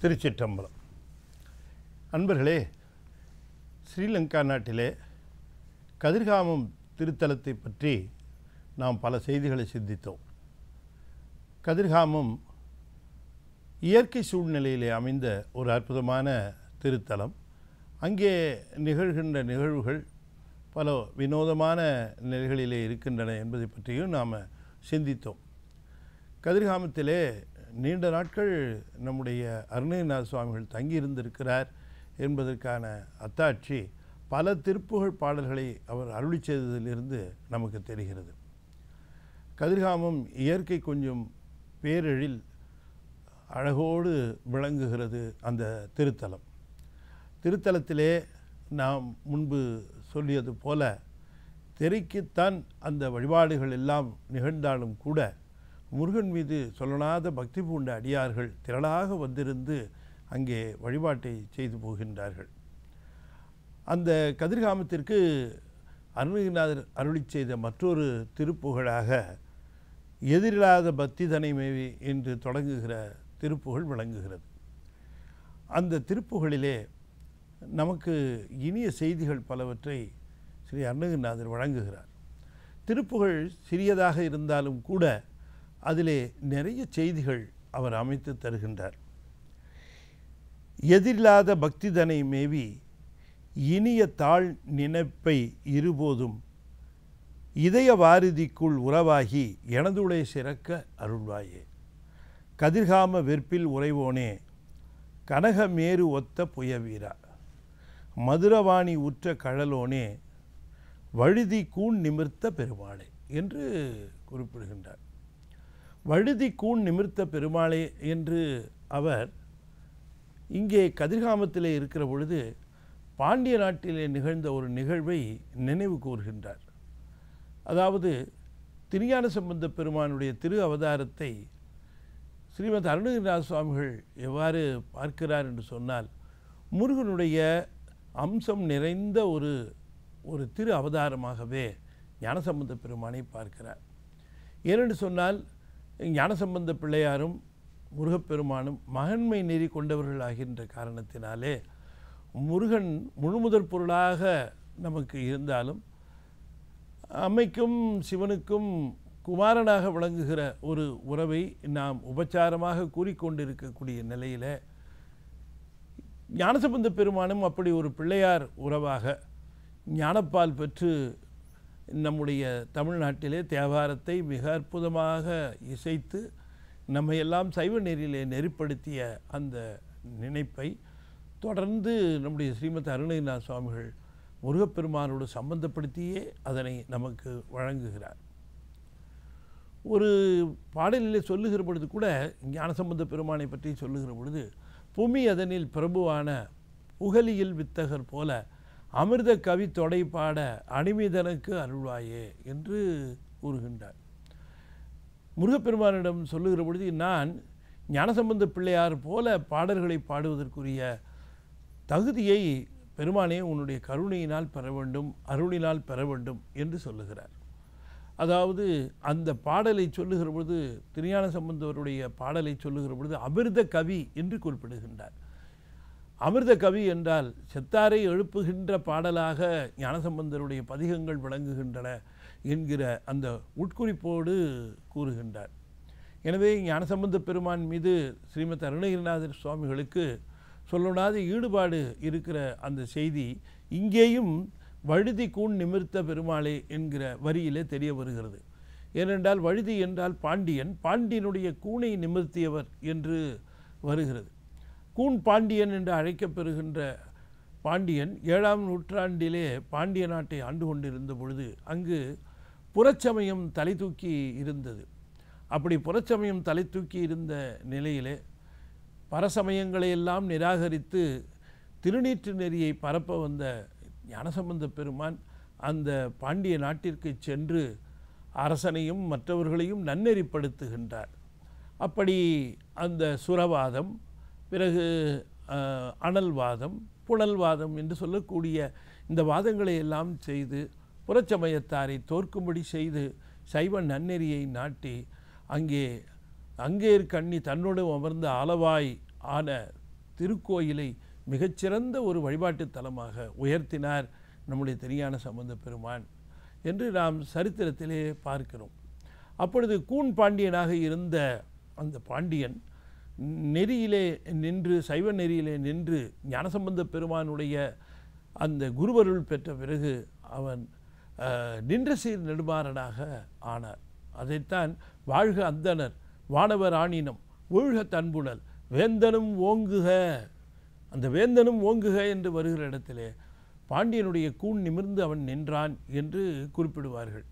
திருச்சிற்றம்பலம் அன்பர்களே ஸ்ரீலங்கா நாட்டிலே கதிர்காமம் திருத்தலத்தை பற்றி நாம் பல செய்திகளை சிந்தித்தோம் கதிர்காமம் இயற்கை சூழ்நிலையிலே அமைந்த ஒரு அற்புதமான திருத்தலம் அங்கே நிகழ்கின்ற நிகழ்வுகள் பல வினோதமான நிலைகளிலே இருக்கின்றன என்பதை பற்றியும் நாம் சிந்தித்தோம் கதிர்காமத்திலே நீண்ட நாட்கள் நம்முடைய அருணகிரிநாத சுவாமிகள் தங்கியிருந்திருக்கிறார் என்பதற்கான அத்தாட்சி பல திருப்புகழ் பாடல்களை அவர் அருளி செய்ததிலிருந்து நமக்கு தெரிகிறது கதிர்காமம் இயற்கை கொஞ்சம் பேரெழில் அழகோடு விளங்குகிறது அந்த திருத்தலம் திருத்தலத்திலே நாம் முன்பு சொல்லியது போல திரைக்குத்தான் அந்த வழிபாடுகள் எல்லாம் நிகழ்ந்தாலும் கூட முருகன் மீது சொல்லனாத பக்தி பூண்ட அடியார்கள் திரளாக வந்திருந்து அங்கே வழிபாட்டை செய்து போகின்றார்கள் அந்த கதிர்காமத்திற்கு அருணகிரிநாதர் அருளி செய்த மற்றொரு திருப்புகழாக எதிரில்லாத பக்தி தனைமேவி என்று தொடங்குகிற திருப்புகழ் விளங்குகிறது அந்த திருப்புகழிலே நமக்கு இனிய செய்திகள் பலவற்றை ஸ்ரீ அருணகிரிநாதர் வழங்குகிறார் திருப்புகழ் சிறியதாக இருந்தாலும் கூட அதிலே நிறைய செய்திகள் அவர் அமைத்து தருகின்றார் எதிரில்லாத பக்திதனை மேவி இனிய தாழ் நினைப்பை இருபோதும் இதய வாரிதிக்குள் உறவாகி எனதுளை சிறக்க அருள்வாயே கதிர்காம வெற்பில் உறைவோனே கனகமேரு ஒத்த புயவீரா மதுரவாணி உற்ற கழலோனே வழுதி கூண் நிமிர்த்த பெருமாளே என்று குறிப்பிடுகின்றார் வழுதி கூண் நிமிர்த்த பெருமாளே என்று அவர் இங்கே கதிர்காமத்திலே இருக்கிற பொழுது பாண்டிய நாட்டிலே நிகழ்ந்த ஒரு நிகழ்வை நினைவு கூறுகின்றார் அதாவது திருஞான சம்பந்த பெருமானுடைய திரு அவதாரத்தை ஸ்ரீமத் அருணகிரிநாத சுவாமிகள் எவ்வாறு பார்க்கிறார் என்று சொன்னால் முருகனுடைய அம்சம் நிறைந்த ஒரு ஒரு திரு அவதாரமாகவே ஞானசம்பந்த பெருமானை பார்க்கிறார் ஏனென்று சொன்னால் ஞானசம்பந்த பிள்ளையாரும் முருகப்பெருமானும் மகன்மை நெறி கொண்டவர்கள் ஆகின்ற காரணத்தினாலே முருகன் முழுமுதற் பொருளாக நமக்கு இருந்தாலும் அம்மைக்கும் சிவனுக்கும் குமாரனாக விளங்குகிற ஒரு உறவை நாம் உபச்சாரமாக கூறிக்கொண்டிருக்கக்கூடிய நிலையில் ஞானசம்பந்த பெருமானும் அப்படி ஒரு பிள்ளையார் உறவாக ஞானப்பால் பெற்று நம்முடைய தமிழ்நாட்டிலே தேவாரத்தை மிக அற்புதமாக இசைத்து நம்மை எல்லாம் சைவ நெறியிலே நெறிப்படுத்திய அந்த நினைப்பை தொடர்ந்து நம்முடைய ஸ்ரீமத் அருணகிரிநாத சுவாமிகள் முருகப்பெருமானோடு சம்பந்தப்படுத்தியே அதனை நமக்கு வழங்குகிறார் ஒரு பாடலிலே சொல்லுகிற பொழுது கூட ஞானசம்பந்த பெருமானை பற்றி சொல்லுகிற பொழுது புமி அதனில் பிரபுவான புகலியில் வித்தகர் போல அமிர்த கவி தொடை பாட அணிமிதனுக்கு அருள்வாயே என்று கூறுகின்றார் முருகப்பெருமானிடம் சொல்லுகிற பொழுது நான் ஞானசம்பந்த பிள்ளையார் போல பாடல்களை பாடுவதற்குரிய தகுதியை பெருமானே உன்னுடைய கருணையினால் பெற வேண்டும் அருளினால் பெற வேண்டும் என்று சொல்லுகிறார் அதாவது அந்த பாடலை சொல்லுகிற பொழுது திருஞான சம்பந்தவருடைய பாடலை சொல்லுகிற பொழுது அமிர்த கவி என்று குறிப்பிடுகின்றார் அமிர்த கவி என்றால் செத்தாரை எழுப்புகின்ற பாடலாக ஞானசம்பந்தருடைய பதிகங்கள் விளங்குகின்றன என்கிற அந்த உட்குறிப்போடு கூறுகின்றார் எனவே ஞானசம்பந்த பெருமான் மீது ஸ்ரீமத் அருணகிரிநாதர் சுவாமிகளுக்கு சொல்லனாத ஈடுபாடு இருக்கிற அந்த செய்தி இங்கேயும் வழுதி கூண் நிமிர்த்த பெருமாளே என்கிற வரியிலே தெரிய வருகிறது ஏனென்றால் வழுதி என்றால் பாண்டியன் பாண்டியனுடைய கூனை நிமிர்த்தியவர் என்று வருகிறது கூன் பாண்டியன் என்று அழைக்கப்பெறுகின்ற பாண்டியன் ஏழாம் நூற்றாண்டிலே பாண்டிய நாட்டை ஆண்டு கொண்டிருந்த பொழுது அங்கு புறச்சமயம் தலை தூக்கி இருந்தது அப்படி புறச்சமயம் தலை தூக்கி இருந்த நிலையிலே பரசமயங்களை எல்லாம் நிராகரித்து திருநீற்று நெறியை பரப்ப வந்த ஞானசம்பந்த பெருமான் அந்த பாண்டிய நாட்டிற்கு சென்று அரசனையும் மற்றவர்களையும் நன்னெறிப்படுத்துகின்றார் அப்படி அந்த சுரவாதம் பிறகு அனல்வாதம் புனல்வாதம் என்று சொல்லக்கூடிய இந்த வாதங்களை எல்லாம் செய்து புறச்சமயத்தாரை தோற்கும்படி செய்து சைவ நன்னெறியை நாட்டி அங்கே அங்கேர் கண்ணி தன்னோடு அமர்ந்த அளவாய் ஆன திருக்கோயிலை மிகச்சிறந்த ஒரு வழிபாட்டு தலமாக உயர்த்தினார் நம்முடைய தெரியான சம்பந்த பெருமான் என்று நாம் சரித்திரத்திலே பார்க்கிறோம் அப்பொழுது கூன் பாண்டியனாக இருந்த அந்த பாண்டியன் நெறியிலே நின்று சைவ நெறியிலே நின்று ஞானசம்பந்த பெருமானுடைய அந்த குருவருள் பெற்ற பிறகு அவன் அஹ், நின்ற சீர் நெடுமாறனாக ஆனார் அதைத்தான் வாழ்க அந்தணர் வானவர் ஆணினம் ஒழுக தன்புணல் வேந்தனும் ஓங்குக அந்த வேந்தனும் ஓங்குக என்று வருகிற இடத்திலே பாண்டியனுடைய கூன் நிமிர்ந்து அவன் நின்றான் என்று குறிப்பிடுவார்கள்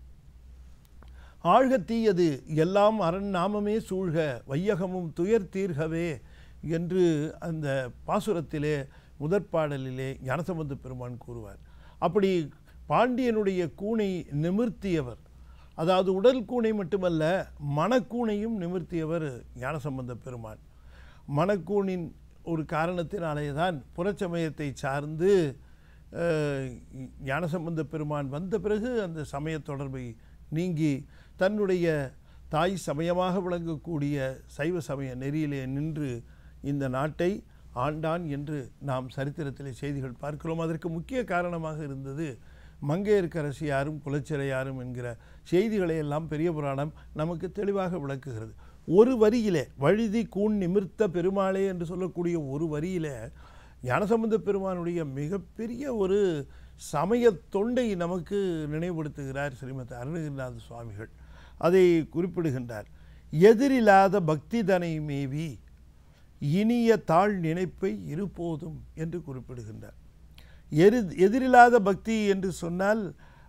ஆழ்க தீயது எல்லாம் அரண் நாமமே சூழ்க வையகமும் துயர் தீர்கவே என்று அந்த பாசுரத்திலே முதற்பாடலிலே ஞானசம்பந்த பெருமான் கூறுவார் அப்படி பாண்டியனுடைய கூனை நிமிர்த்தியவர் அதாவது உடல் கூனை மட்டுமல்ல மனக்கூனையும் நிமிர்த்தியவர் ஞானசம்பந்த பெருமான் மனக்கூனின் ஒரு காரணத்தினாலே தான் புறச்சமயத்தை சார்ந்து அஹ், ஞானசம்பந்த பெருமான் வந்த பிறகு அந்த சமய தொடர்பை நீங்கி தன்னுடைய தாய் சமயமாக விளங்கக்கூடிய சைவ சமய நெறியிலே நின்று இந்த நாட்டை ஆண்டான் என்று நாம் சரித்திரத்திலே செய்திகள் பார்க்கிறோம் அதற்கு முக்கிய காரணமாக இருந்தது மங்கையர்க்கரசியாரும் குலச்சிறையாரும் என்கிற செய்திகளை எல்லாம் பெரிய புராணம் நமக்கு தெளிவாக விளக்குகிறது ஒரு வரியிலே வழுதி கூன் நிமிர்த்த பெருமாளே என்று சொல்லக்கூடிய ஒரு வரியிலே ஞானசம்பந்த பெருமானுடைய மிகப்பெரிய ஒரு சமய தொண்டை நமக்கு நினைவுபடுத்துகிறார் ஸ்ரீமத் அருணகிரிநாத சுவாமிகள் அதை குறிப்பிடுகின்றார் எதிரில்லாத பக்தி தனை மேவி இனிய தாழ் நினைப்பை இருபோதும் என்று குறிப்பிடுகின்றார் எரி எதிரில்லாத பக்தி என்று சொன்னால்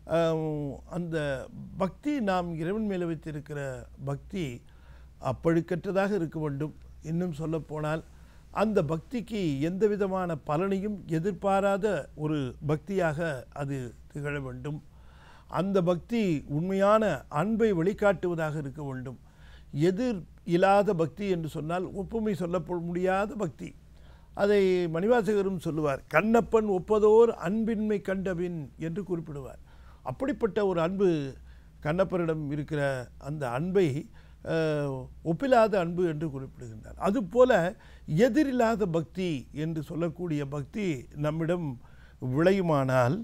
ஆஹ், அந்த பக்தி நாம் இறைவன் மேலே வைத்திருக்கிற பக்தி அப்பழுக்கற்றதாக இருக்க வேண்டும் இன்னும் சொல்லப்போனால் அந்த பக்திக்கு எந்த விதமான பலனையும் எதிர்பாராத ஒரு பக்தியாக அது திகழ வேண்டும் அந்த பக்தி உண்மையான அன்பை வெளிக்காட்டுவதாக இருக்க வேண்டும் எதிர் இல்லாத பக்தி என்று சொன்னால் ஒப்புமை சொல்லப்பட முடியாத பக்தி அதை மணிவாசகரும் சொல்லுவார் கண்ணப்பன் ஒப்பதோர் அன்பின்மை கண்டபின் என்று குறிப்பிடுவார் அப்படிப்பட்ட ஒரு அன்பு கண்ணப்பரிடம் இருக்கிற அந்த அன்பை அஹ், ஒப்பில்லாத அன்பு என்று குறிப்பிடுகின்றார் அதுபோல எதிரில்லாத பக்தி என்று சொல்லக்கூடிய பக்தி நம்மிடம் விளையுமானால்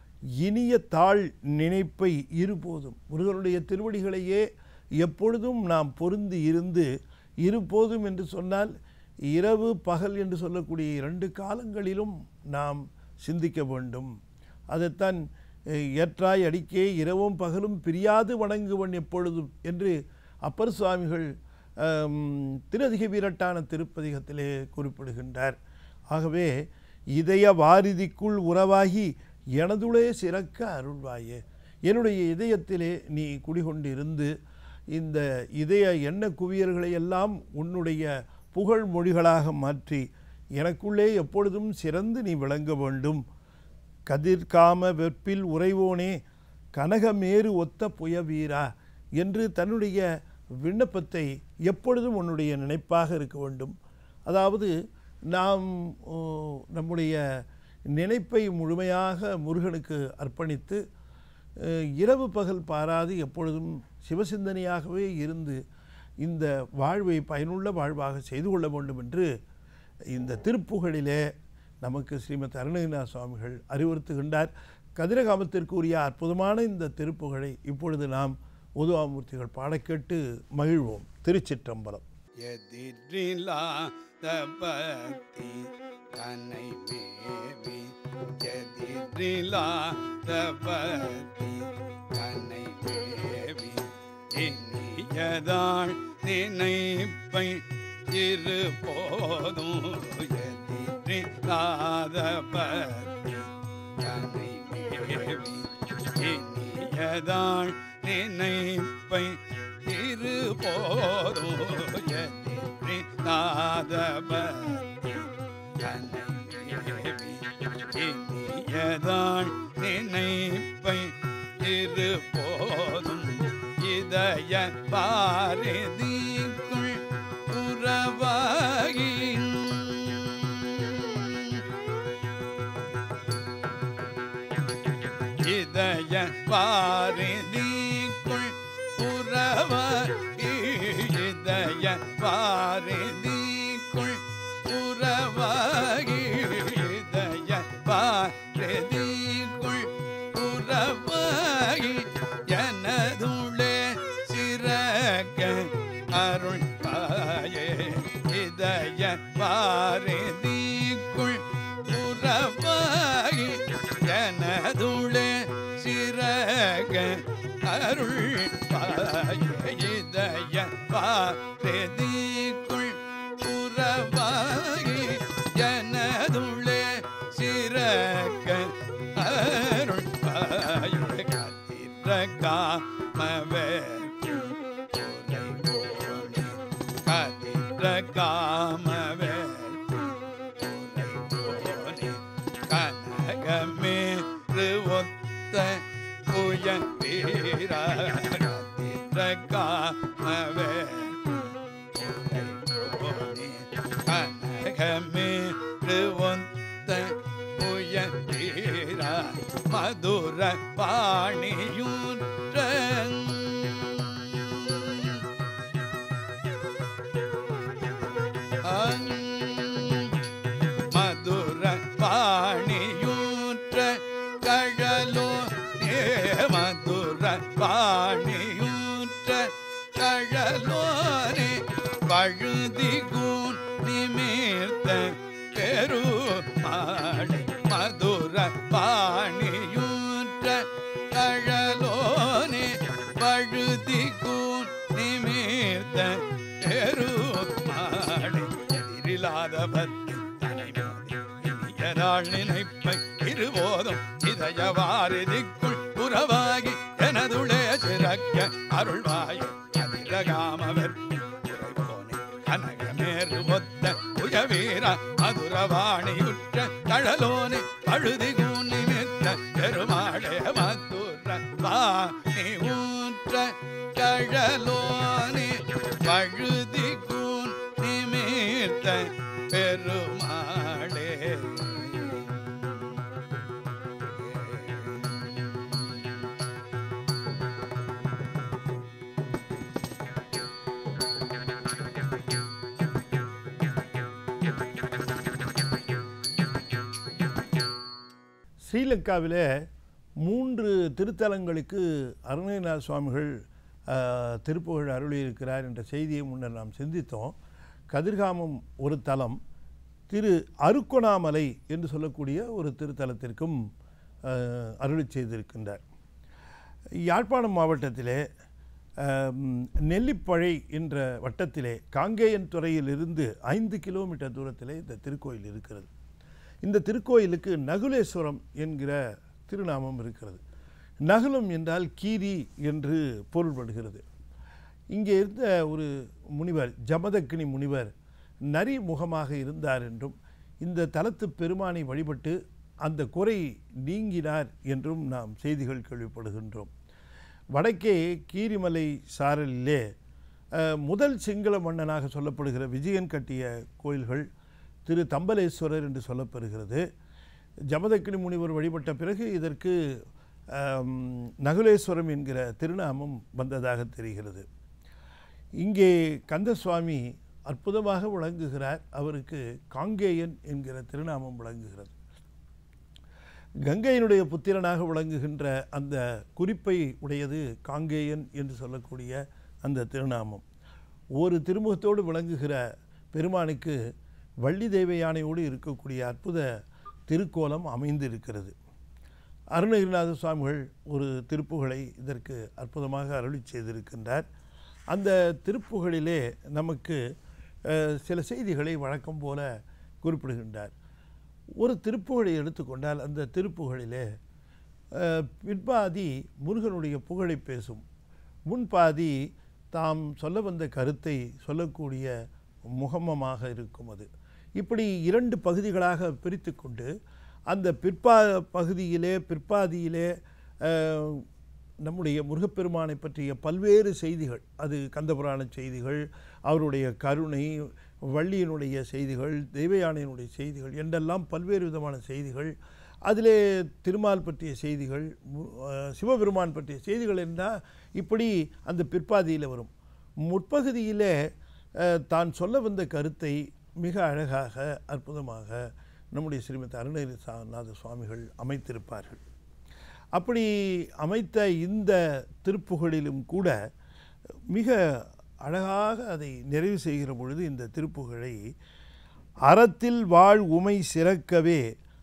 இனிய தாழ் நினைப்பை இருபோதும் முருகனுடைய திருவடிகளையே எப்பொழுதும் நாம் பொருந்தி இருந்து இருபோதும் என்று சொன்னால் இரவு பகல் என்று சொல்லக்கூடிய இரண்டு காலங்களிலும் நாம் சிந்திக்க வேண்டும் அதைத்தான் அஹ், ஏற்றாய் அடிக்கே இரவும் பகலும் பிரியாது வணங்குவன் எப்பொழுதும் என்று அப்பர் சுவாமிகள் ஆம், திருஅதிக வீரட்டான திருப்பதிகத்திலே குறிப்பிடுகின்றார் ஆகவே இதய வாரிதிக்குள் உறவாகி எனதுளே சிறக்க அருள்வாயே என்னுடைய இதயத்திலே நீ குடிகொண்டிருந்து இந்த இதய எண்ண குவியல்களை எல்லாம் உன்னுடைய புகழ் மொழிகளாக மாற்றி எனக்குள்ளே எப்பொழுதும் சிறந்து நீ விளங்க வேண்டும் கதிர்காம வெற்பில் உறைவோனே கனகமேறு ஒத்த புயவீரா என்று தன்னுடைய விண்ணப்பத்தை எப்பொழுதும் உன்னுடைய நினைப்பாக இருக்க வேண்டும் அதாவது நாம் ஓ, நம்முடைய நினைப்பை முழுமையாக முருகனுக்கு அர்ப்பணித்து அஹ், இரவு பகல் பாராது எப்பொழுதும் சிவசிந்தனையாகவே இருந்து இந்த வாழ்வை பயனுள்ள வாழ்வாக செய்து கொள்ள வேண்டும் என்று இந்த திருப்புகழிலே நமக்கு ஸ்ரீமத் அருணகிரிநாத சுவாமிகள் அறிவுறுத்துகின்றார் கதிரகாமத்திற்கு உரிய அற்புதமான இந்த திருப்புகழை இப்பொழுது நாம் உதுவாமூர்த்திகள் பாடக் கேட்டு மகிழ்வோம் திருச்சிற்றம்பலம் எதிரில்லாத பக்தி தன்னை மேவி எதிரில்லாத பக்தி தன்னை மேவி இனியதாள் நினைப்பை இரு போதும் எதிரில்லாத பக்தி தன்னை மேவி இனியதாள் நினைப்பை இரு போதும் எதிரில்லாதபக்தி தன்னை மேவி இனியதாள் நினைப்பை இரு போதும் இதய பாரதிக்குள் உறவாகின் இதய பாரதிக்குள் உறவ இதய பாரதிக்குள் உறவ பாரதிக்குள் உறவாகி எனதுளே சிறக அருள் பாயதய பாரதிக்குள் உறவாகி எனதுளே சிறக அருள் பாய காத்திர காமவே காத்திர காமவே கனகமே ஒத்த புய வீர காத்திர காமவே கனகமே ஒத்த புய வீர மதுர பாணியூற்ற மதுர பாணியூற்ற கழலோ நே மதுர பாணியூற்ற கழலோனே பழுதி கூன் நிமிர்த்த பெருமாளை மதுர பாணியூற்ற கழலோனே பழுதி கூன் நிமிர்த்த பெருமாளை எதிரில்லாதவர் இனியராள் நினைப்பை இருபோதும் இதயவாரிதிக்குள் உறவாகி எனதுளே சிறக்க அருள்வாய் அதிரகாமவர் கனகமேறு ஒத்த புயவீர மதுரவாணியுற்ற தழலோனே பழுதி கூனி நிற்ற பெருமாளே மதுர வாணி ஊற்ற கழலோனே பழுதி கூன் நிமிர்த்த பெருமாளே ஸ்ரீலங்காவிலே மூன்று திருத்தலங்களுக்கு அருணகிரிநாத சுவாமிகள் ஆஹ், திருப்புகழ் அருளியிருக்கிறார் என்ற செய்தியை முன்னர் நாம் சிந்தித்தோம் கதிர்காமம் ஒரு தலம் திரு அருக்கொணாமலை என்று சொல்லக்கூடிய ஒரு திருத்தலத்திற்கும் ஆஹ், அருளி செய்திருக்கின்றார் யாழ்ப்பாணம் மாவட்டத்திலே ஆம், நெல்லிப்பழை என்ற வட்டத்திலே காங்கேயன் துறையிலிருந்து ஐந்து கிலோமீட்டர் தூரத்திலே இந்த திருக்கோயில் இருக்கிறது இந்த திருக்கோயிலுக்கு நகுலேஸ்வரம் என்கிற திருநாமம் இருக்கிறது நகுலம் என்றால் கீரி என்று பொருள்படுகிறது இங்கே இருந்த ஒரு முனிவர் ஜமதக்கினி முனிவர் நரி முகமாக இருந்தார் என்றும் இந்த தலத்து பெருமானை வழிபட்டு அந்த குறை நீங்கினார் என்றும் நாம் செய்திகள் கேள்விப்படுகின்றோம் வடக்கே கீரிமலை சாரலிலே அஹ், முதல் சிங்கள மன்னனாக சொல்லப்படுகிற விஜயன் கட்டிய கோயில்கள் திரு தம்பலேஸ்வரர் என்று சொல்லப்பெறுகிறது ஜமதக்கினி முனிவர் வழிபட்ட பிறகு இதற்கு ஆம், நகுலேஸ்வரம் என்கிற திருநாமம் வந்ததாக தெரிகிறது இங்கே கந்தசுவாமி அற்புதமாக விளங்குகிறார் அவருக்கு காங்கேயன் என்கிற திருநாமம் விளங்குகிறது கங்கையினுடைய புத்திரனாக விளங்குகின்ற அந்த குறிப்பை உடையது காங்கேயன் என்று சொல்லக்கூடிய அந்த திருநாமம் ஒரு திருமுகத்தோடு விளங்குகிற பெருமானுக்கு வள்ளி தெய்வ யானையோடு இருக்கக்கூடிய அற்புத திருக்கோலம் அமைந்திருக்கிறது அருணகிரிநாத சுவாமிகள் ஒரு திருப்புகழை இதற்கு அற்புதமாக அருளி செய்திருக்கின்றார் அந்த திருப்புகழிலே நமக்கு அஹ், சில செய்திகளை வழக்கம் போல குறிப்பிடுகின்றார் ஒரு திருப்புகழை எடுத்துக்கொண்டால் அந்த திருப்புகழிலே அஹ், பிற்பாதி முருகனுடைய புகழை பேசும் முன்பாதி தாம் சொல்ல வந்த கருத்தை சொல்லக்கூடிய முகமமாக இருக்கும் அது இப்படி இரண்டு பகுதிகளாக பிரித்து கொண்டு அந்த பிற்பா பகுதியிலே பிற்பாதியிலே அஹ், நம்முடைய முருகப்பெருமானை பற்றிய பல்வேறு செய்திகள் அது கந்தபுராண செய்திகள் அவருடைய கருணை வள்ளியினுடைய செய்திகள் தெய்வயானையினுடைய செய்திகள் என்றெல்லாம் பல்வேறு விதமான செய்திகள் அதிலே திருமால் பற்றிய செய்திகள் மு- அஹ், சிவபெருமான் பற்றிய செய்திகள் என்றால் இப்படி அந்த பிற்பாதியில் வரும் முற்பகுதியிலே அஹ், தான் சொல்ல வந்த கருத்தை மிக அழகாக அற்புதமாக நம்முடைய ஸ்ரீமதி அருணகிரி சா- நாத சுவாமிகள் அமைத்திருப்பார்கள் அப்படி அமைத்த இந்த திருப்புகழிலும் கூட மிக அழகாக அதை நிறைவு செய்கிற பொழுது இந்த திருப்புகழை அறத்தில் வாழ் உமை சிறக்கவே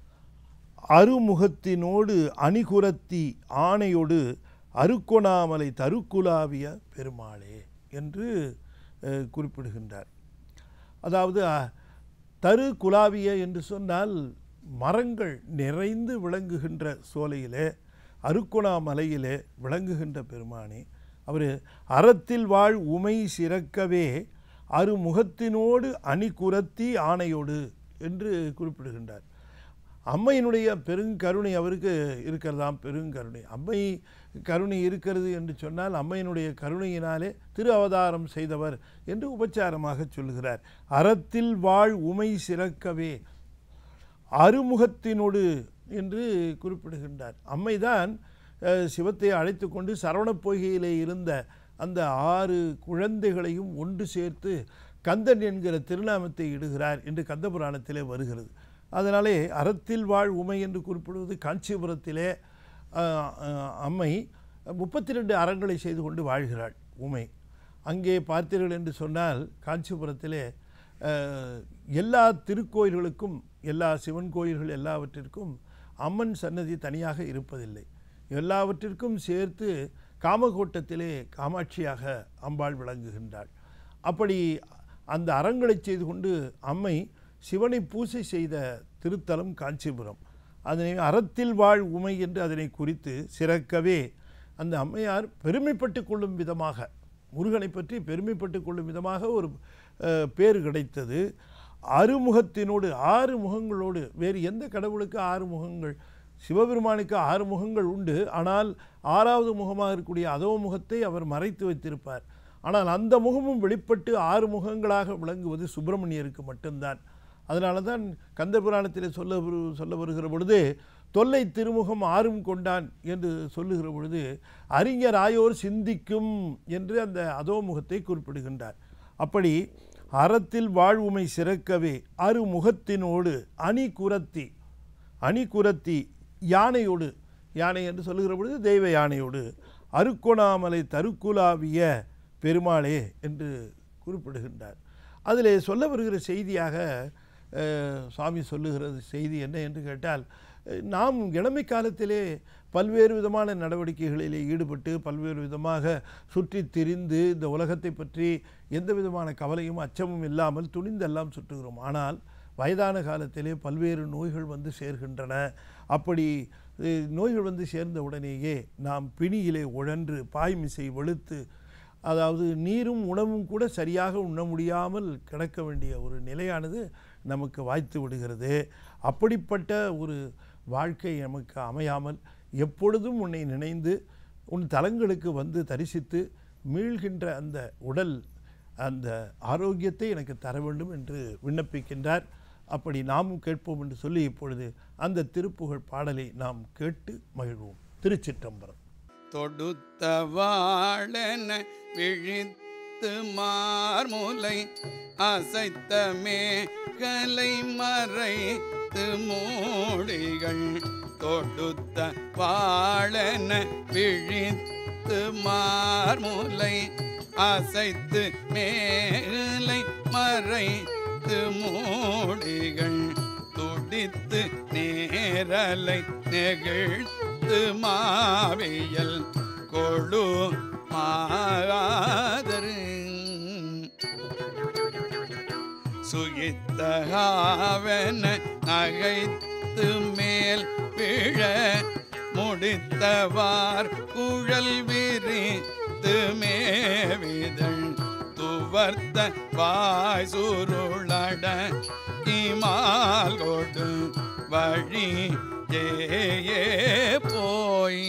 அருமுகத்தினோடு அணிகுரத்தி ஆணையோடு அருக்கொணாமலை தருக்குலாவிய பெருமாளே என்று அஹ், குறிப்பிடுகின்றார் அதாவது அஹ், தரு குலாவிய என்று சொன்னால் மரங்கள் நிறைந்து விளங்குகின்ற சோலையிலே அருக்குணாமலையிலே விளங்குகின்ற பெருமானே அவர் அறத்தில் வாழ் உமை சிறக்கவே அருமுகத்தினோடு அணிகுரத்தி ஆணையோடு என்று குறிப்பிடுகின்றார் அம்மையினுடைய பெருங்கருணை அவருக்கு இருக்கிறதாம் பெருங்கருணை அம்மை கருணை இருக்கிறது என்று சொன்னால் அம்மையினுடைய கருணையினாலே திரு அவதாரம் செய்தவர் என்று உபச்சாரமாக சொல்கிறார் அறத்தில் வாழ் உமை சிறக்கவே அருமுகத்தினோடு என்று குறிப்பிடுகின்றார் அம்மைதான் அஹ், சிவத்தை அழைத்து கொண்டு சரவணப் பொய்கையிலே இருந்த அந்த ஆறு குழந்தைகளையும் ஒன்று சேர்த்து கந்தன் என்கிற திருநாமத்தை இடுகிறார் என்று கந்த புராணத்திலே வருகிறது அதனாலே அறத்தில் வாழ் உமை என்று குறிப்பிடுவது காஞ்சிபுரத்திலே அஹ், அஹ், அம்மை முப்பத்தி ரெண்டு அறங்களை செய்து கொண்டு வாழ்கிறாள் உமை அங்கே பார்த்தீர்கள் என்று சொன்னால் காஞ்சிபுரத்திலே அஹ், எல்லா திருக்கோயில்களுக்கும் எல்லா சிவன் கோயில்கள் எல்லாவற்றிற்கும் அம்மன் சன்னதி தனியாக இருப்பதில்லை எல்லாவற்றிற்கும் சேர்த்து காமகோட்டத்திலே காமாட்சியாக அம்பாள் விளங்குகின்றாள் அப்படி அந்த அறங்களை செய்து கொண்டு அம்மை சிவனை பூசை செய்த திருத்தலம் காஞ்சிபுரம் அதனை அறத்தில் வாழ் உமை என்று அதனை குறித்து சிறக்கவே அந்த அம்மையார் பெருமைப்பட்டு கொள்ளும் விதமாக முருகனை பற்றி பெருமைப்பட்டு கொள்ளும் விதமாக ஒரு அஹ், பேர் கிடைத்தது அறுமுகத்தினோடு ஆறு முகங்களோடு வேறு எந்த கடவுளுக்கு ஆறு முகங்கள் சிவபெருமானுக்கு ஆறு முகங்கள் உண்டு ஆனால் ஆறாவது முகமாக இருக்கக்கூடிய அதோ முகத்தை அவர் மறைத்து வைத்திருப்பார் ஆனால் அந்த முகமும் வெளிப்பட்டு ஆறு முகங்களாக விளங்குவது சுப்பிரமணியருக்கு மட்டும்தான் அதனால தான் கந்த புராணத்தில் சொல்ல வரு- சொல்ல வருகிற பொழுது தொல்லை திருமுகம் ஆறும் கொண்டான் என்று சொல்லுகிற பொழுது அறிஞர் ஆயோர் சிந்திக்கும் என்று அந்த அதோமுகத்தை குறிப்பிடுகின்றார் அப்படி அறத்தில் வாழ்வுமை சிறக்கவே அருமுகத்தினோடு அணி குரத்தி அணி குரத்தி யானையோடு யானை என்று சொல்லுகிற பொழுது தெய்வ யானையோடு அருக்கொணாமலை தருக்குலாவிய பெருமாளே என்று குறிப்பிடுகின்றார் அதிலே சொல்ல வருகிற செய்தியாக அஹ், சுவாமி சொல்லுகிறது செய்தி என்ன என்று கேட்டால் அஹ், நாம் இளமை காலத்திலே பல்வேறு விதமான நடவடிக்கைகளிலே ஈடுபட்டு பல்வேறு விதமாக சுற்றித் திரிந்து இந்த உலகத்தை பற்றி எந்த விதமான கவலையும் அச்சமும் இல்லாமல் துணிந்தெல்லாம் சுற்றுகிறோம் ஆனால் வயதான காலத்திலே பல்வேறு நோய்கள் வந்து சேர்கின்றன அப்படி அஹ், நோய்கள் வந்து சேர்ந்த உடனேயே நாம் பிணியிலே உழன்று பாய்மிசை வெளுத்து அதாவது நீரும் உணவும் கூட சரியாக உண்ண முடியாமல் கிடக்க வேண்டிய ஒரு நிலையானது நமக்கு வாய்த்து விடுகிறது அப்படிப்பட்ட ஒரு வாழ்க்கை நமக்கு அமையாமல் எப்பொழுதும் உன்னை நினைந்து உன் தலங்களுக்கு வந்து தரிசித்து மீள்கின்ற அந்த உடல் அந்த ஆரோக்கியத்தை எனக்கு தர வேண்டும் என்று விண்ணப்பிக்கின்றார் அப்படி நாமும் கேட்போம் என்று சொல்லி இப்பொழுது அந்த திருப்புகழ் பாடலை நாம் கேட்டு மகிழ்வோம் திருச்சிற்றம்பலம் தொடுத்த வாழன விழித்து மார்முலை அசைத்த மேகலை மறைத்து மூடிகள் தொடுத்த வாழன விழித்து மார்முலை அசைத்து மேலை மறைத்து மூடிகள் துடித்து நேரலை நெகிழ்த்து மாவியல் கொழு மாதரு சுகித்தகாவன நகைத்து மேல் விழ முடித்தவார் குழல் விரித்து மேவிதழ் துவர்த்த வாய் சுருளட இமால் கொடு வழி ஏ போய்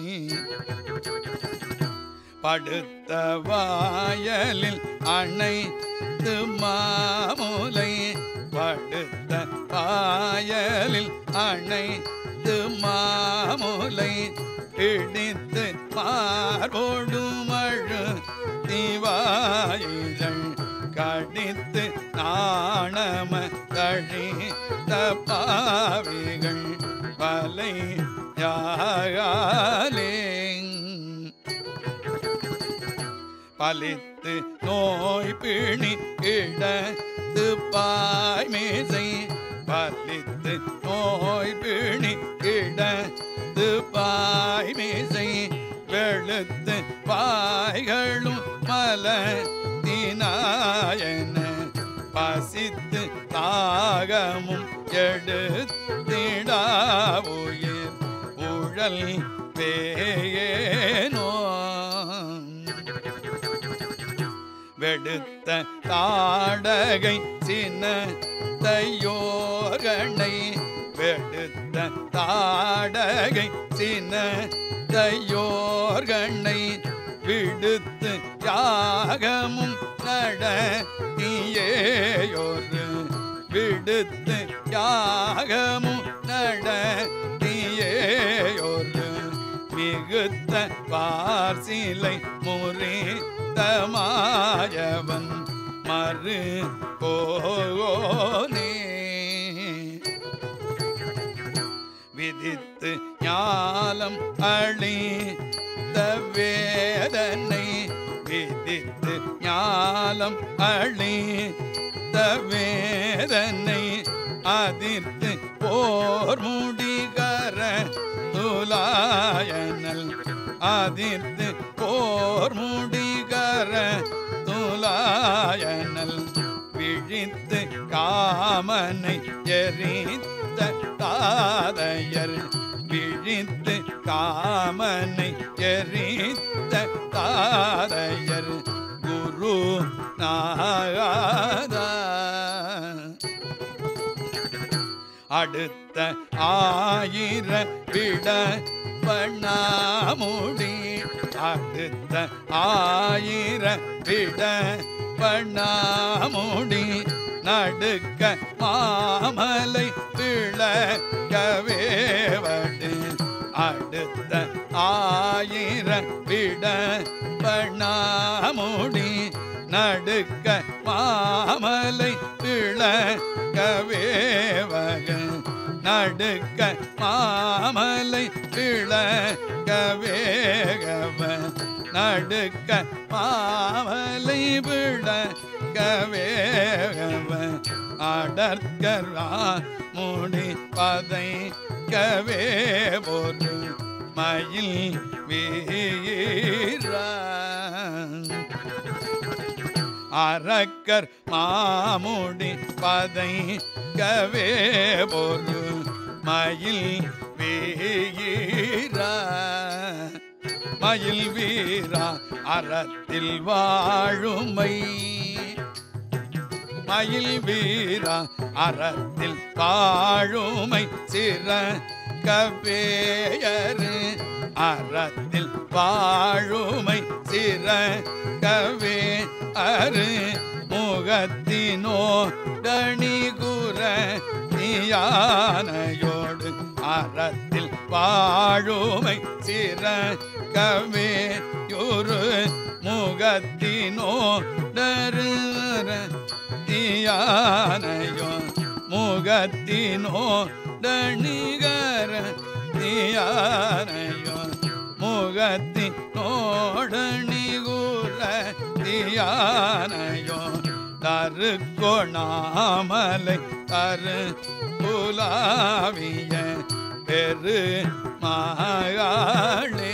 படுத்த வாயலில் அணைத்து மாமுலை படுத்த வாயலில் அணைத்து மாமுலை இடித்து பார்வோடு மழு திவாயுதள் கடித்து நாணம கழித்த பாவிகள் பலை யாகாலே பலித்து நோய் பிணி இடத்து பாய்மேசை பலித்து நோய் பிணி கிடந்து பாய்மேசை வெளுத்து பாய்களும் மலத்தினாயன பசித்து தாகமும் எடுத்திடா உயிர் உழல் பேயேனோ வெடுத்த தாடகை சின்ன தையோர்கணை வெடுத்த தாடகை சின்ன தையோர்கணை விடுத்து யாகமும் நடத்தியேயோரு விடுத்து யாகமும் நடத்தியேயோரு மிகுத்த பார்சிலை முறித்தமாயவன் மறு கோனே விதித்து ஞாலம் அழி வேதனை விதித்து ஞாலம் அழி வேதனை அதிர்த்து போர் முடிகர துலாயனல் அதிர்த்து போர் முடிகர துலாயனல் விழித்து காமனை எரித்த தாதையர் விழித்து காமனை எரித்த தாதையர் குரு நாகாதா அடுத்த ஆயிர விட பண்ணாமுடி அடுத்த ஆயிர விட பண்ணாமுடி நடுக்க மாமலை விளக்கவேவடு அடுத்த ஆயிர விட பண்ணாமுடி நடுக்க மாமலை விளக்கவேவக நடுக்க மாமலை விளக்கவேகவ நடுக்க மாமலை விளக்கவேகவ அடற்கரா முடி பதை கவே போது மயில் வீரா அரக்கர் மாமுடி பதை கவே ஒரு மயில் வீரா மயில் வீரா அறத்தில் வாழுமை மயில் வீரா அறத்தில் வாழுமை சிற கவேயரு அறத்தில் வாழுமை சிற கவே அரு முகத்தினோ டணிகுர யானையோடு அறத்தில் வாழுமை சிற கவே யொரு முகத்தினோ டரு யானையோ முகத்தினோ டணிகர யானையோ முகத்தினோடணிகுர யானையோ தரு கொணாமலை தரு புலாவிய பெரு மகாளே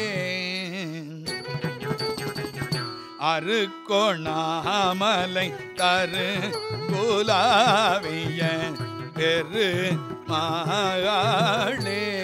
அருக்கொணாமலை தரு குலாவிய பெரு மகாளே